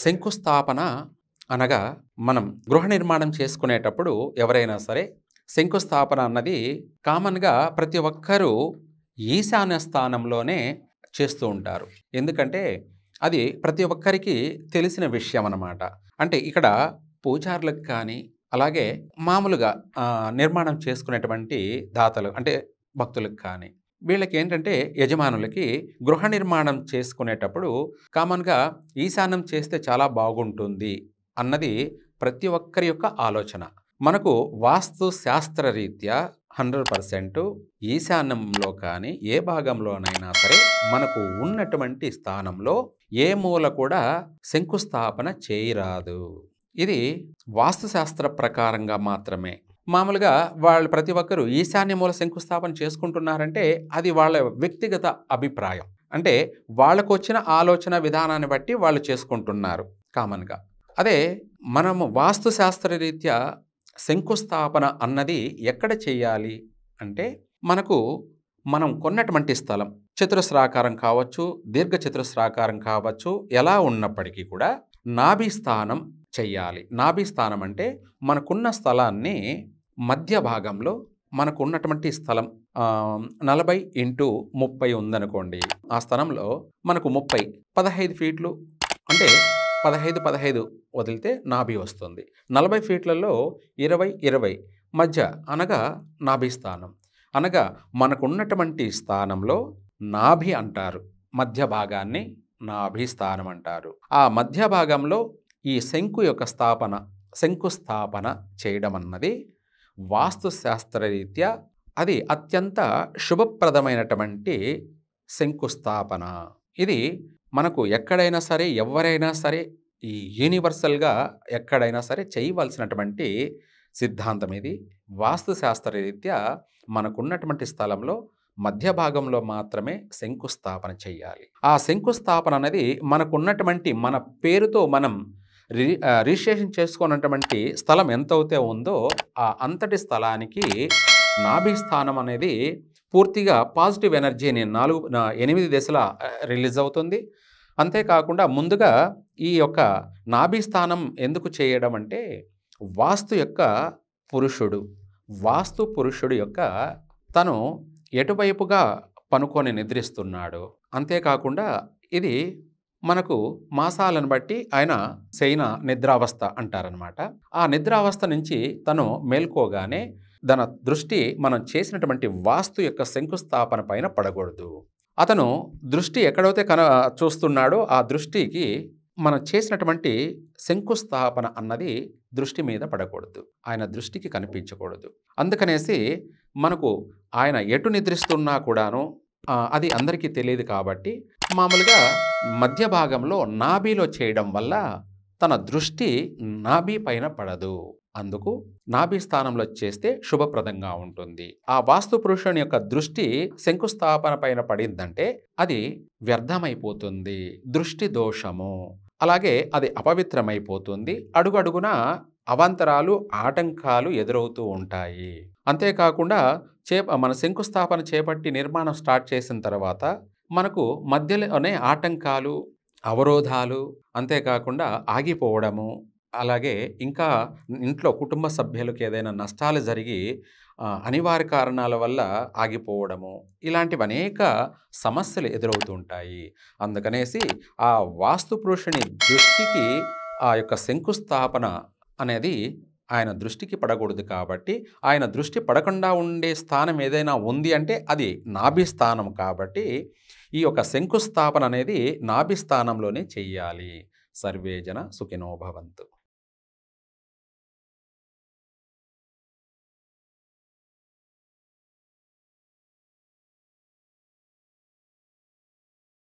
శంకుస్థాపన అనగా మనం గృహ నిర్మాణం చేసుకునేటప్పుడు ఎవరైనా సరే శంకుస్థాపన అన్నది కామన్గా ప్రతి ఒక్కరూ ఈశాన్య స్థానంలోనే చేస్తూ ఉంటారు ఎందుకంటే అది ప్రతి ఒక్కరికి తెలిసిన విషయం అన్నమాట అంటే ఇక్కడ పూజారులకు కానీ అలాగే మామూలుగా ఆ, నిర్మాణం చేసుకునేటువంటి దాతలు అంటే భక్తులకు కానీ వీళ్ళకి ఏంటంటే యజమానులకి గృహ నిర్మాణం చేసుకునేటప్పుడు కామన్గా ఈశాన్యం చేస్తే చాలా బాగుంటుంది అన్నది ప్రతి ఒక్కరి యొక్క ఆలోచన మనకు వాస్తు శాస్త్రరీత్యా హండ్రెడ్ పర్సెంట్ ఈశాన్యంలో కానీ ఏ భాగంలోనైనా సరే మనకు ఉన్నటువంటి స్థానంలో ఏ మూల కూడా శంకుస్థాపన చేయరాదు ఇది వాస్తుశాస్త్ర ప్రకారంగా మాత్రమే మామూలుగా వాళ్ళు ప్రతి ఒక్కరూ ఈశాన్య మూల శంకుస్థాపన చేసుకుంటున్నారంటే అది వాళ్ళ వ్యక్తిగత అభిప్రాయం అంటే వాళ్ళకు వచ్చిన ఆలోచన విధానాన్ని బట్టి వాళ్ళు చేసుకుంటున్నారు కామన్గా అదే మనము వాస్తుశాస్త్ర రీత్యా శంకుస్థాపన అన్నది ఎక్కడ చేయాలి అంటే మనకు మనం కొన్నటువంటి స్థలం చతురస్రాకారం కావచ్చు దీర్ఘ చతురస్రాకారం కావచ్చు ఎలా ఉన్నప్పటికీ కూడా నాభి స్థానం చెయ్యాలి నాభి స్థానం అంటే మనకున్న స్థలాన్ని మధ్య భాగంలో మనకు ఉన్నటువంటి స్థలం ఆ, నలభై ఇంటూ ముప్పై ఉందనుకోండి ఆ స్థలంలో మనకు ముప్పై పదహైదు ఫీట్లు అంటే పదహైదు పదహైదు వదిలితే నాభి వస్తుంది నలభై ఫీట్లలో ఇరవై ఇరవై మధ్య అనగా నాభి స్థానం అనగా మనకున్నటువంటి స్థానంలో నాభి అంటారు మధ్య భాగాన్ని నాభి స్థానం అంటారు ఆ మధ్య భాగంలో ఈ శంకు యొక్క స్థాపన శంకుస్థాపన చేయడం అన్నది వాస్తుశాస్త్రరీత్యా అది అత్యంత శుభప్రదమైనటువంటి శంకుస్థాపన ఇది మనకు ఎక్కడైనా సరే ఎవరైనా సరే ఈ యూనివర్సల్గా ఎక్కడైనా సరే చేయవలసినటువంటి సిద్ధాంతం ఇది వాస్తుశాస్త్రరీత్యా మనకున్నటువంటి స్థలంలో మధ్య భాగంలో మాత్రమే శంకుస్థాపన చేయాలి ఆ శంకుస్థాపన అనేది మనకున్నటువంటి మన పేరుతో మనం రి ఆ, రిజిస్ట్రేషన్ చేసుకున్నటువంటి స్థలం ఎంతైతే ఉందో ఆ అంతటి స్థలానికి నాభి స్థానం అనేది పూర్తిగా పాజిటివ్ ఎనర్జీని నాలుగు నా- ఎనిమిది దశల ఆ, రిలీజ్ అవుతుంది అంతేకాకుండా ముందుగా ఈ యొక్క నాభి స్థానం ఎందుకు చేయడం అంటే వాస్తు యొక్క పురుషుడు వాస్తు పురుషుడు యొక్క తను ఎటువైపుగా పనుకొని నిద్రిస్తున్నాడు అంతేకాకుండా ఇది మనకు మాసాలను బట్టి ఆయన శయన నిద్రావస్థ అంటారనమాట ఆ నిద్రావస్థ నుంచి తను మేల్కోగానే తన దృష్టి మనం చేసినటువంటి వాస్తు యొక్క శంకుస్థాపన పైన పడకూడదు అతను దృష్టి ఎక్కడైతే కన చూస్తున్నాడో ఆ దృష్టికి మనం చేసినటువంటి శంకుస్థాపన అన్నది దృష్టి మీద పడకూడదు ఆయన దృష్టికి కనిపించకూడదు అందుకనేసి మనకు ఆయన ఎటు నిద్రిస్తున్నా కూడాను ఆ, అది అందరికీ తెలియదు కాబట్టి మామూలుగా మధ్య భాగంలో నాభిలో చేయడం వల్ల తన దృష్టి నాభి పైన పడదు అందుకు నాభి స్థానంలో చేస్తే శుభప్రదంగా ఉంటుంది ఆ వాస్తు పురుషుని యొక్క దృష్టి శంకుస్థాపన పైన పడిందంటే అది వ్యర్థమైపోతుంది దృష్టి దోషము అలాగే అది అపవిత్రమైపోతుంది అడుగడుగున అవాంతరాలు ఆటంకాలు ఎదురవుతూ ఉంటాయి అంతేకాకుండా చే మన శంకుస్థాపన చేపట్టి నిర్మాణం స్టార్ట్ చేసిన తర్వాత మనకు మధ్యలోనే ఆటంకాలు అవరోధాలు అంతేకాకుండా ఆగిపోవడము అలాగే ఇంకా ఇంట్లో కుటుంబ సభ్యులకు ఏదైనా నష్టాలు జరిగి ఆ, అనివార్య కారణాల వల్ల ఆగిపోవడము ఇలాంటివి అనేక సమస్యలు ఎదురవుతూ ఉంటాయి అందుకనేసి ఆ వాస్తు పురుషుని దృష్టికి ఆ యొక్క శంకుస్థాపన అనేది ఆయన దృష్టికి పడకూడదు కాబట్టి ఆయన దృష్టి పడకుండా ఉండే స్థానం ఏదైనా ఉంది అంటే అది నాభి స్థానం కాబట్టి ఈ యొక్క శంకుస్థాపన అనేది నాభి స్థానంలోనే చెయ్యాలి సర్వేజన సుఖినో భవంతు